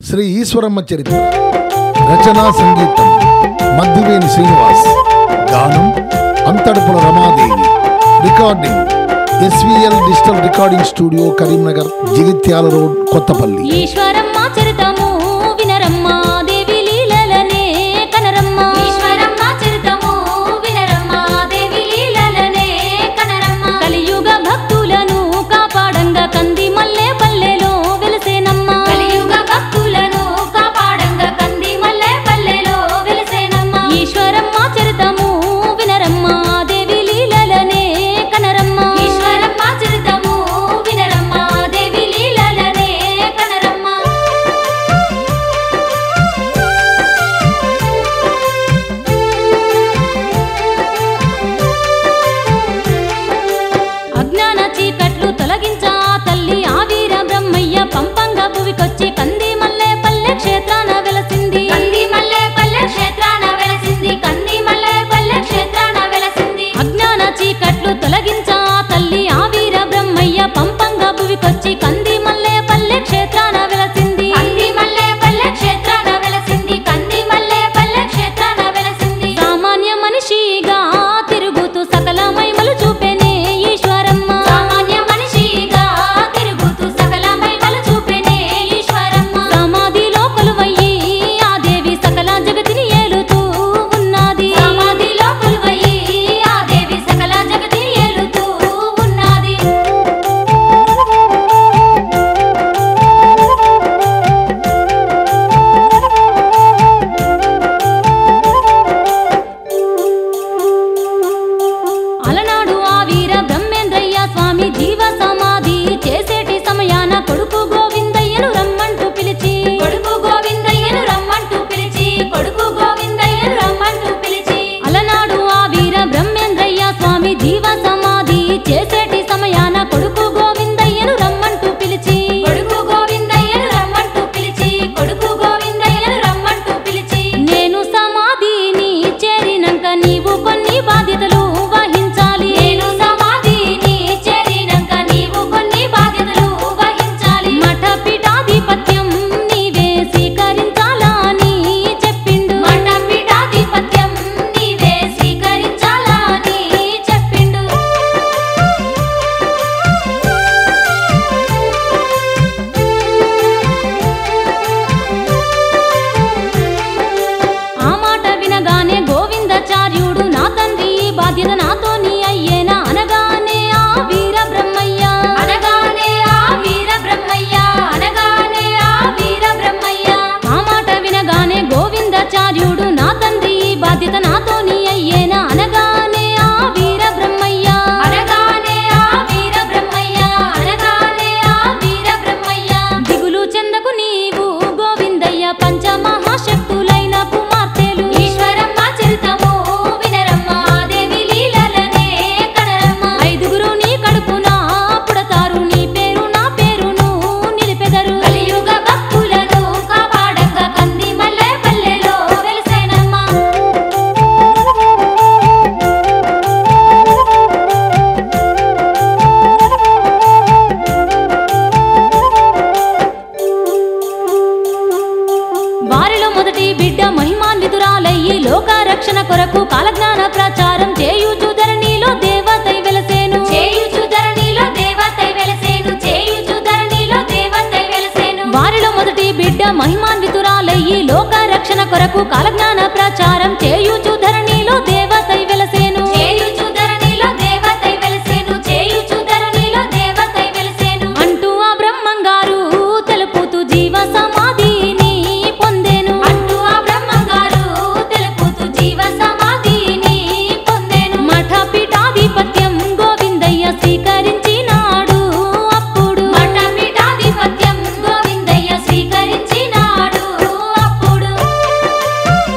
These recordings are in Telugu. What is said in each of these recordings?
శ్రీ ఈశ్వరమ్మ చరిత్ర రచనా సంగీతం మద్దివేని శ్రీనివాస్ గానం Anthadupula Ramadevi recording SVL digital recording studio Karimnagar Jagtial road Kothapalli Eswaramma చరితము వినరమ్మ దేవి లీలలనే కనరమ్మ ఈశ్వరమ్మ చరితము వినరమ్మ దేవి లీలలనే కనరమ్మ కలియుగ భక్తులను కాపాడంగా కంది మల్లె పల్లెలో వెలిసేనమ్మ కలియుగ భక్తులను కాపాడంగా కంది మల్లె పల్లెలో వెలిసేనమ్మ ఈశ్వరమ్మ చరితము వినరమ్మ దేవి లీలలనే కనరమ్మ ఈశ్వరమ్మ చరితము వినరమ్మ దేవి లీలలనే కనరమ్మ అజ్ఞాన చీకట్లు తొలగించా తల్లి ఆవీర బ్రహ్మయ్య పంపంగా భువికొచ్చి కంది మల్లె పల్లె క్షేత్రాన వెలసింది కంది మల్లె పల్లె క్షేత్రాన వెలసింది కంది మల్లె పల్లె క్షేత్రాన వెలసింది అజ్ఞాన చీకట్లు తొలగించా తల్లి ఆవీర బ్రహ్మయ్య పంపంగా భువికొచ్చి కంది మల్లె పల్లె క్షేత్రాన వెలసింది కంది మల్లె పల్లె క్షేత్రాన వెలసింది కంది మల్లె పల్లె క్షేత్రాన వెలసింది సామాన్య మనిషిగా తిరుగుతూ సకల మహిమలు చూపెనే ఈశ్వరమ్మ సామాన్య మనిషిగా తిరుగుతూ సకల మహిమలు చూపెనే ఈశ్వరమ్మ సమాధిలో కొలువయ్యి ఆ దేవి సకల జగతిని ఏలుతూ ఉన్నది సమాధిలో కొలువయ్యి ఆ దేవి సకల జగతిని ఏలుతూ ఉన్నది అలనాడు ఆ వీర బ్రహ్మేంద్రయ్య స్వామి జీవ సమాధి చేసేటి సమయాన కొడుకు గోవిందయ్యను రమ్మంటూ పిలిచి కొడుకు గోవిందయ్యను రమ్మంటూ పిలిచి కొడుకు గోవిందయ్యను రమ్మంటూ పిలిచి అలనాడు ఆ వీర బ్రహ్మేంద్రయ్య స్వామి జీవ సమాధి చేసేటి సమయాన కొడుకు గోవిందయ్యను రమ్మంటూ పిలిచి కొడుకు గోవిందయ్యను రమ్మంటూ పిలిచి కొడుకు గోవిందయ్యను రమ్మంటూ పిలిచి నేను సమాధిని చేరినంక నీవు కొన్ని బాధ్యతలు వహించాలి నేను సమాధిని చేరినంక నీవు కొన్ని బాధ్యతలు వహించాలి మఠ పీఠాధిపత్యం నీవే స్వీకరించాలని చెప్పిండు మఠ పీఠాధిపత్యం నీవే స్వీకరించాలని చెప్పిండు ఆ మాట వినగానే గోవిందాచార్యుడు నా తండ్రి ఈ బాధ్యత నాతోని అయ్యేనా అనగానే ఆ వీర బ్రహ్మయ్య అనగానే ఆ వీర బ్రహ్మయ్య అనగానే ఆ వీర బ్రహ్మయ్య ఆ మాట వినగానే గోవిందాచార్యుడు నా తండ్రి ఈ బాధ్యత నాతోని అయ్యేనా అనగానే ఆ వీర బ్రహ్మయ్య అనగానే ఆ వీర బ్రహ్మయ్య అనగానే ఆ వీర బ్రహ్మయ్య దిగులు చెందకు నీవు గోవిందయ్య పంచమహాశక్తులైన కుమార్తెలు ఈశ్వరమ్మ చరితము వినరమ్మ దేవి లీలలనే కనరమ్మ ఐదుగురు నీ కడుపున పుడతారు నీ పేరు నా పేరును నిలిపెదరు కలియుగ భక్తులను కాపాడంగా కంది మల్లె పల్లెలో వెలిసేనమ్మ వారిలో మొదటి బిడ్డ మహిమాన్వితురాలయ్యి లోక రక్షణ కొరకు కాలజ్ఞాన ప్రచారం చేయుచు ధరణిలో దేవతై వెలసేను చేయుచు ధరణిలో దేవతై వెలసేను చేయుచు ధరణిలో దేవతై వెలసేను వారిలో మొదటి బిడ్డ మహిమాన్వితురాలయ్యి లోక రక్షణ కొరకు కాలజ్ఞాన ప్రచారం చేయుచు ధరణిలో దేవతై వెలసేను చేయుచు ధరణిలో దేవతై వెలసేను చేయుచు ధరణిలో దేవతై వెలసేను అంటూ ఆ బ్రహ్మంగారు తెలుపుతూ జీవ సమాధిని పొందెను అంటూ ఆ బ్రహ్మంగారు తెలుపుతూ జీవ సమాధిని పొందెను మఠ పీఠాధిపత్యం గోవిందయ్య స్వీకరించినాడు అప్పుడు మఠ పీఠాధిపత్యం గోవిందయ్య స్వీకరించినాడు అప్పుడు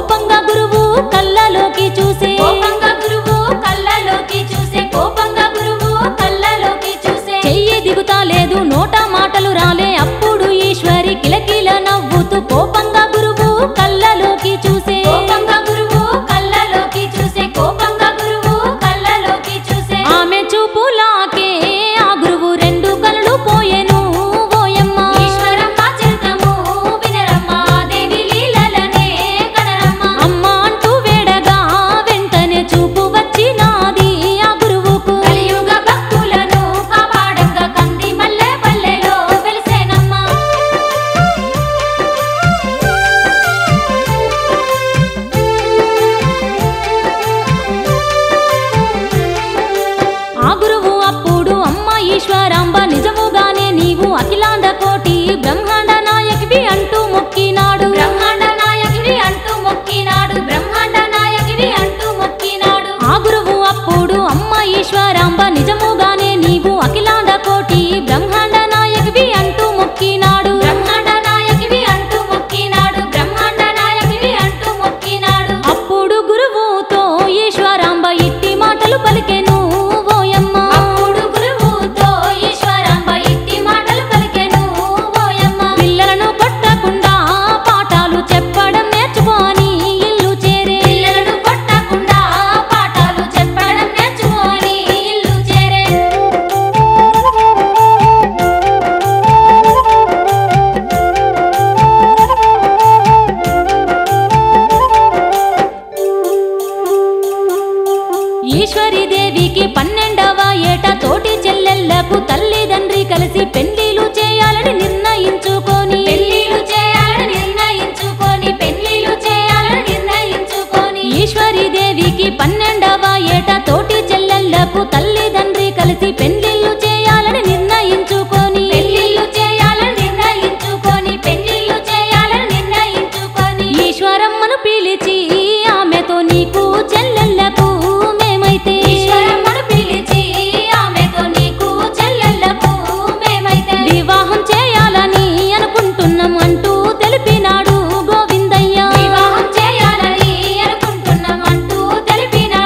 కోపంగా గురువు కళ్ళలోకి చూసే కోపంగా గురువు కళ్ళలోకి చూసే కోపంగా గురువు కళ్ళలోకి చూసే చెయ్యి దిగుతా లేదు నోట మాటలు రాలే అప్పుడు ఈశ్వరి కిలకిల నవ్వుతూ కోపంగా గురువు కళ్ళలోకి చూసే కోపంగా గురువు కళ్ళలోకి చూసే కోపంగా గురువు కళ్ళలోకి చూసే ఆమె చూపులాకే ఆ గురువు రెండు కళ్ళు పోయెను ఓయమ్మ ఈశ్వరమ్మ చరితము వినరమ్మ దేవి లీలలనే కనరమ్మ అమ్మ అంటూ వేడగా వెంటనే చూపు వచ్చినాది ఆ గురువుకు కలియుగ భక్తులను కాపాడంగా కంది మల్లె పల్లెలో వెలిసేనమ్మా ఆ గురువు అప్పుడు అమ్మ ఈశ్వరాంబ నిజముగానే నీవు అఖిలాండ కోటి బ్రహ్మాండ నాయకివి అంటూ మొక్కినాడు బ్రహ్మాండ నాయకివి అంటూ మొక్కినాడు బ్రహ్మాండ నాయకివి అంటూ మొక్కినాడు ఆ గురువు అప్పుడు అమ్మ ఈశ్వరాంబ నిజముగానే నీవు అఖిలాండ కోటి బ్రహ్మాండ నాయకివి అంటూ మొక్కినాడు బ్రహ్మాండ నాయకివి అంటూ మొక్కినాడు బ్రహ్మాండ నాయకివి అంటూ మొక్కినాడు అప్పుడు గురువుతో ఈశ్వరాంబ ఇట్టి మాటలు పలికెను ఓయమ్మ అప్పుడు గురువుతో ఈశ్వరాంబ ఇట్టి మాటలు పలికెను ఓయమ్మ పిల్లలను కొట్టకుండా పాఠాలు చెప్పడం నేర్చుకొని ఇల్లు చేరే పిల్లలను కొట్టకుండా పాఠాలు చెప్పడం నేర్చుకొని ఇల్లు చేరే ఈశ్వరి దేవికి పన్నెండవ ఏట తోటి చెల్లెళ్లకు తల్లిదండ్రి కలిసి పెళ్లిలు చేయాలని నిర్ణయించుకొని పెళ్లిలు చేయాలని నిర్ణయించుకొని పెళ్లిలు చేయాలని నిర్ణయించుకొని ఈశ్వరి దేవికి పన్నెండవ ఏట తోటి చెల్లెళ్లకు తల్లిదండ్రి కలిసి పెళ్లిళ్ళు చేయాలని నిర్ణయించుకొని పెళ్లిళ్ళు చేయాలని నిర్ణయించుకొని పెళ్లిళ్ళు చేయాలని నిర్ణయించుకొని ఈశ్వరమ్మను పిలిచి ఆమెతో నీకు చెల్లెళ్లకు మేమైతే ఈశ్వరమ్మను పిలిచి ఆమెతో నీకు చెల్లెళ్లకు మేమైతే వివాహం చేయాలని అనుకుంటున్నాం అంటూ తెలిపినాడు గోవిందయ్య వివాహం చేయాలని అనుకుంటున్నాం అంటూ తెలిపినాడు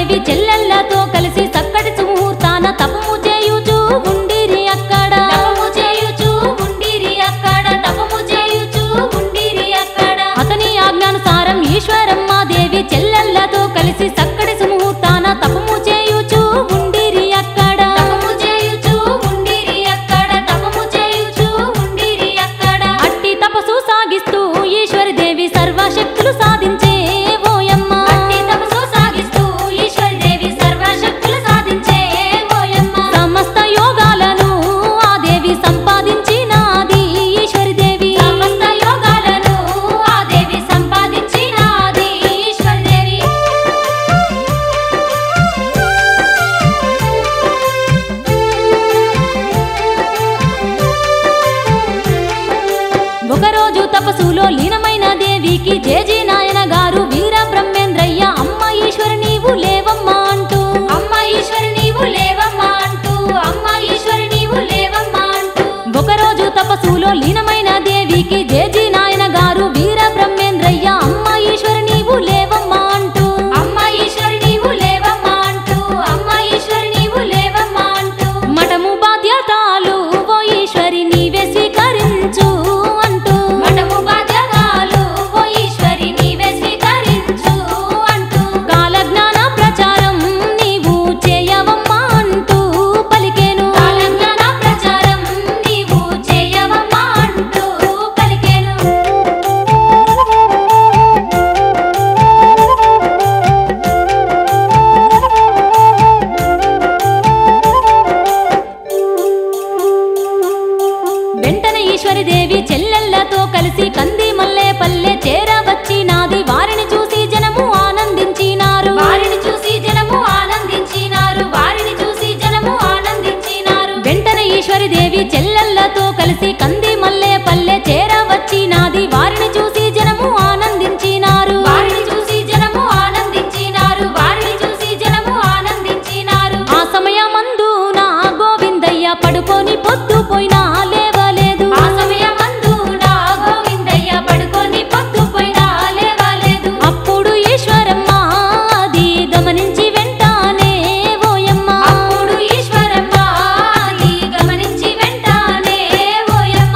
దేవి చెల్లెళ్ళతో కలిసి చక్కటి సుముహూర్తాన తపము చేయుచు ఉండిరి అక్కడ తపము చేయుచు ఉండిరి అక్కడ తపము చేయుచు ఉండిరి అక్కడ అతని ఆజ్ఞానుసారం ఈశ్వరమ్మ దేవి చెల్లెళ్ళతో కలిసి చక్కటి సుముహూర్తాన తపము చేయుచు ఉండిరి అక్కడ తపము చేయుచు ఉండిరి అక్కడ తపము చేయుచు ఉండిరి అక్కడ అట్టి తపసు సాగిస్తూ ఈశ్వరి దేవి సర్వశక్తులు సాధించే ఓయమ్మ అట్టి తపసు సాగిస్తూ ఈశ్వరి దేవి సర్వశక్తులు సాధించే ఓయమ్మ సమస్త యోగాలను ఆ దేవి సంపాదించినాది ఈశ్వరి దేవి సమస్త యోగాలను ఆ దేవి సంపాదించినాది ఈశ్వరి దేవి ఒకరోజు తపస్సులో లీనమైన దేవికి జేజీ నాయన గారు వీర బ్రహ్మేంద్రయ్య అమ్మ ఈశ్వరి నీవు లేవమ్మా అంటూ అమ్మ ఈశ్వరి నీవు లేవమ్మా అంటూ అమ్మ ఈశ్వరి నీవు లేవమ్మా అంటూ ఒకరోజు తపస్సులో లీనమైన దేవికి జేజీ నాయన గారు వీర బ్రహ్మేంద్రయ్య అమ్మ ఈశ్వరి నీవు లేవమ్మా అంటూ అమ్మ ఈశ్వరి నీవు లేవమ్మా అంటూ అమ్మ ఈశ్వరి నీవు లేవమ్మా అంటూ మఠము బాధ్యతలు ఓ ఈశ్వరి నీవే స్వీకరించు అంటూ మఠము బాధ్యతలు ఓ ఈశ్వరి నీవే స్వీకరించు అంటూ కాలజ్ఞాన ప్రచారం నీవు చేయవమ్మా అంటూ పలికేను కాలజ్ఞాన ప్రచారం నీవు చేయవమ్మా అంటూ పలికేను వెంటనే ఈశ్వరి దేవి చెల్లెళ్ళతో కలిసి కంది మల్లె పల్లె చేరవచ్చినాది వారిని చూసి జనము ఆనందించినారు వారిని చూసి జనము ఆనందించినారు వారిని చూసి జనము ఆనందించినారు వెంటనే ఈశ్వరి దేవి చెల్లెళ్ళతో కలిసి కంది మల్లె పల్లె చేరవచ్చినాది వారిని చూసి జనము ఆనందించినారు వారిని చూసి జనము ఆనందించినారు వారిని చూసి జనము ఆనందించినారు ఆ సమయమందు నా గోవిందయ్య పడుకొని పొద్దుపోయినా లేవలేదు ఆ సమయమందు నా గోవిందయ్య పడుకొని పొద్దుపోయినా లేవలేదు అప్పుడు ఈశ్వరమ్మ అది గమనించి వెంటానే ఓయమ్మ అప్పుడు ఈశ్వరమ్మ అది గమనించి వెంటానే ఓయమ్మ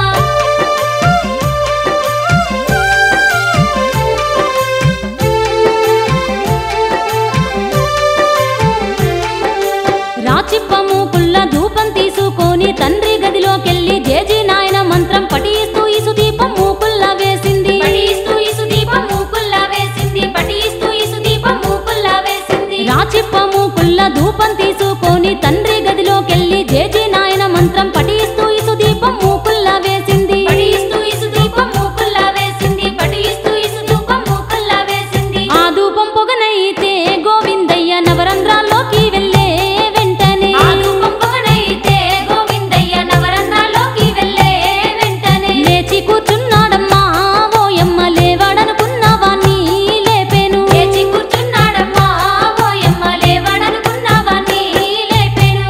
రాచిప్పము కుల్ల ధూపం తీసుకొని తండ్రి గదిలోకెళ్ళి జేజీ నాయన మంత్రం పఠిస్తూ ఇసు దీపం మూకుల్ల వేసింది పఠిస్తూ ఇసు దీపం మూకుల్ల వేసింది పఠిస్తూ ఇసు దీపం మూకుల్ల వేసింది రాచిప్పము కుల్ల ధూపం తీసుకొని తండ్రి గదిలోకెళ్ళి జేజీ నాయన మంత్రం పఠిస్తూ ఇసు దీపం మూకుల్ల వేసింది పఠిస్తూ ఇసు దీపం మూకుల్ల వేసింది పఠిస్తూ ఇసు దీపం మూకుల్ల వేసింది ఆ ధూపం పొగనైతే గోవిందయ్య నవరంధ్రాల్లోకి వెళ్ళే వెంటనే ఆ ధూపం పొగనైతే గోవిందయ్య నవరంధ్రాల్లోకి వెళ్ళే వెంటనే లేచి కూర్చున్నాడమ్మా ఓయమ్మ లేవాడనుకున్నవాణ్ణి లేపేను లేచి కూర్చున్నాడమ్మా ఓయమ్మ లేవాడనుకున్నవాణ్ణి లేపేను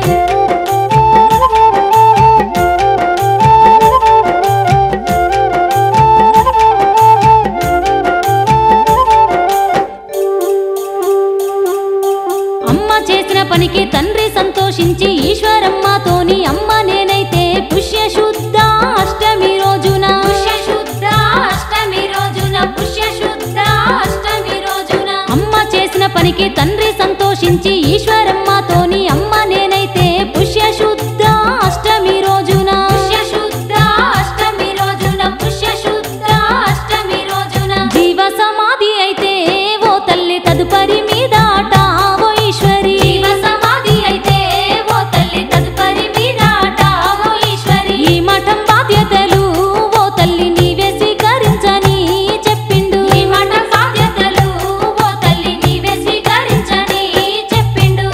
అమ్మ చేసిన పనికి తండ్రి సంతోషించి ఈశ్వరమ్మతోని అమ్మ నేనైతే పుష్య శుద్ధ అష్టమి రోజున పుష్య శుద్ధ అష్టమి రోజున పుష్య శుద్ధ అష్టమి రోజున అమ్మ చేసిన పనికి తండ్రి సంతోషించి ఈశ్వరమ్మతోని అమ్మ నేనైతే పుష్య శుద్ధ అష్టమి రోజున పుష్య శుద్ధ అష్టమి రోజున పుష్య శుద్ధ అష్టమి రోజున జీవ సమాధి అయితే ఓ తల్లి తదుపరి మీదాట ఓ ఈశ్వరి జీవ సమాధి అయితే ఓ తల్లి తదుపరి మీదాట ఓ ఈశ్వరి ఈ మఠం బాధ్యతలు ఓ తల్లి నీవే స్వీకరించని చెప్పిండు ఈ మఠం బాధ్యతలు ఓ తల్లి నీవే స్వీకరించని చెప్పిండు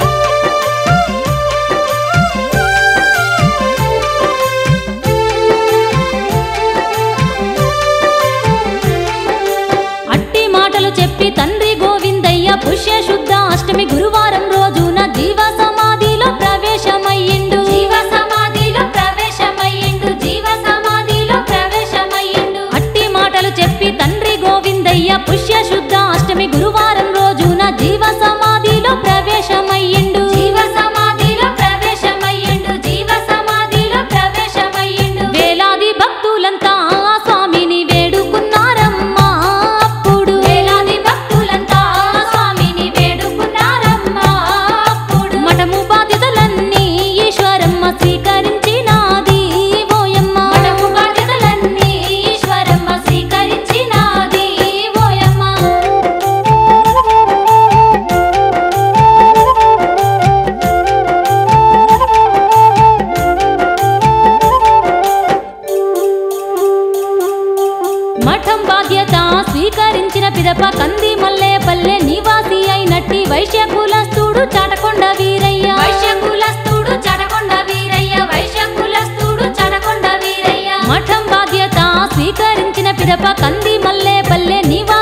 అట్టి మాటలు చెప్పి తండ్రి గోవిందయ్య పుష్య శుద్ధ అష్టమి గురువారం రోజున జీవ సమాధిలో ప్రవేశమయ్యిండు జీవ సమాధిలో ప్రవేశమయ్యిండు జీవ సమాధిలో ప్రవేశమయ్యిండు అట్టి మాటలు చెప్పి తండ్రి గోవిందయ్య పుష్య శుద్ధ అష్టమి గురువారం రోజున జీవ సమాధిలో ప్రవేశ బాధ్యత స్వీకరించిన పిదప కంది మల్లె పల్లె నివాసి అయినట్టి వైశ్య కులస్తుడు చాటకొండ వీరయ్య వైశ్య కులస్తుడు చాటకొండ వీరయ్య వైశ్య కులస్తుడు చాటకొండ వీరయ్య మఠం బాధ్యత స్వీకరించిన పిదప కంది మల్లె పల్లె నివాసి